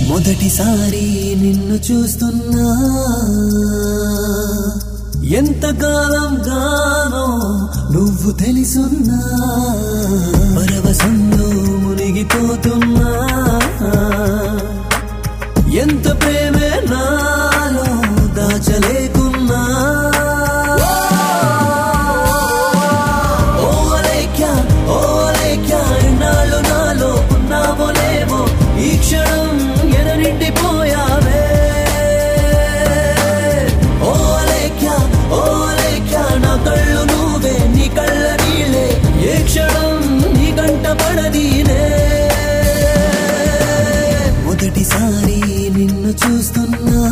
మొదటిసారి నిన్ను చూస్తున్నా ఎంతకాలం గానో నువ్వు తెలుసున్నా పరవశంలో మునిగిపోతున్నా ఎంత ప్రేమే నాలో దాచలేకున్నా ఓ అలేఖ్య, ఓ అలేఖ్య, ఇన్నాళ్ళు నాలో ఉన్నావో లేవో ఈ క్షణం ఎననిండిపోయావే ఓ అలేఖ్య, ఓ అలేఖ్య, నా కళ్ళు నువ్వే నీ కళ్ళ నీళ్ళే ఏ క్షణం నీ కంట పడదీనే మొదటిసారి నిన్ను చూస్తున్నా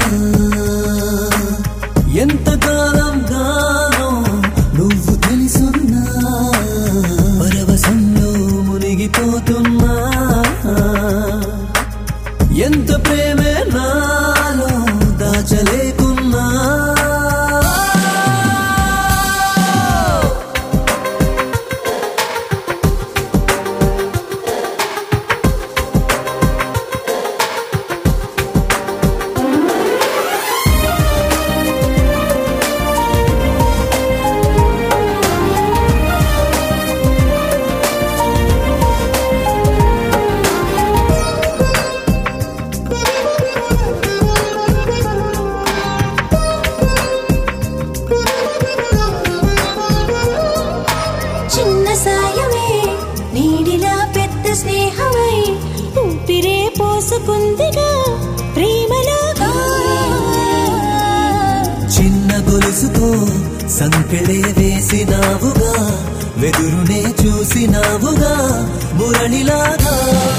ఎంతకాలం గానో నువ్వు తెలుసున్నా పరవశంలో మునిగిపోతున్నా ఎంత ప్రేమే నాలో దాచలేకున్నా చిన్న సాయమే నీడిలా పెద్ద స్నేహమై ఊపిరే పోసుకుందిగా ప్రేమలాగా చిన్న గొలుసుతో సంకెళే వేసినావుగా వెదురునే చూసినావుగా మురళిలాగా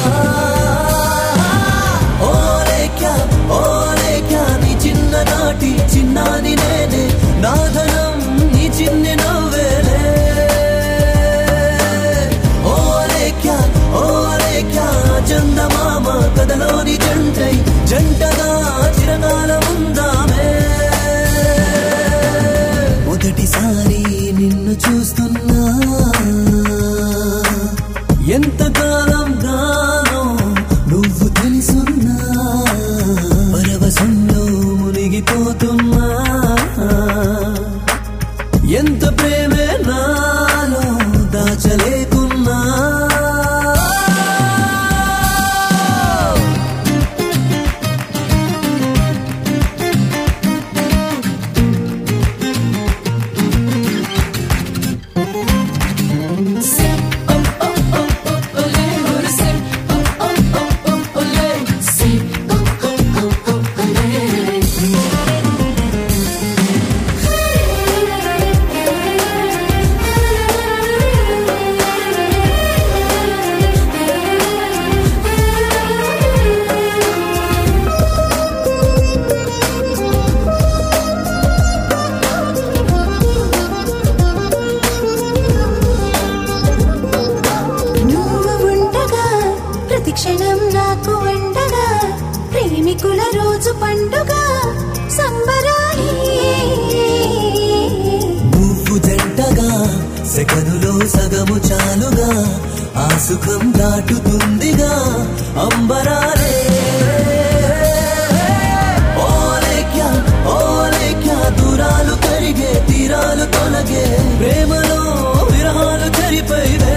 ఓ లేఖ్య, ఓ లేఖ్య, నీ చిన్ననాటి చిన్నాని నేనే నాదనం నీ చిన్ని నవ్వేలే ఓ లేఖ్య, ఓ లేఖ్య, చందమామ కథలోని జంటై జంటగా చిరకాలం ఉందామే మొదటిసారి నిన్ను చూస్తున్నా ఎంతకాలం గానో నువ్వు తెలుసున్నా పరవశంలో మునిగిపోతున్నా ఎంత ప్రేమే నాలో దాచలేకున్నా నువ్వు ఉండగా ప్రతి క్షణం నాకు వండగా ప్రేమికుల రోజు పండుగ సంబరాలి నువ్వు జంటగా సెకనులో సగము చాలుగా ఆ సుఖం దాటుతుందిగా అంబరాలే ఓ లేఖ్య, ఓ లేఖ్య, దూరాలు కరిగే తీరాలు తొలగే ప్రేమలో విరహాలు చెరిపోయివే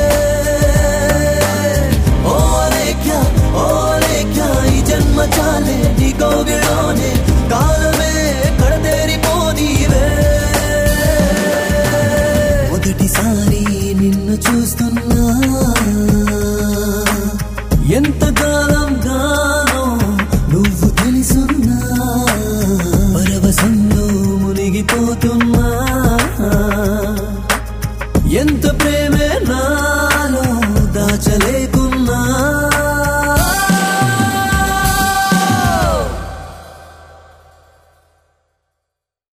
ఓ లేఖ్య, ఓ లేఖ్య, ఈ జన్మ చాలే నీ కోగిలోనే కాలమే కడతేరిపోనీవే మొదటిసారి నిన్ను చూస్తున్నా ఎంతకాలం గానో నువ్వు తెలుసున్నా పరవశంలో మునిగిపోతున్నా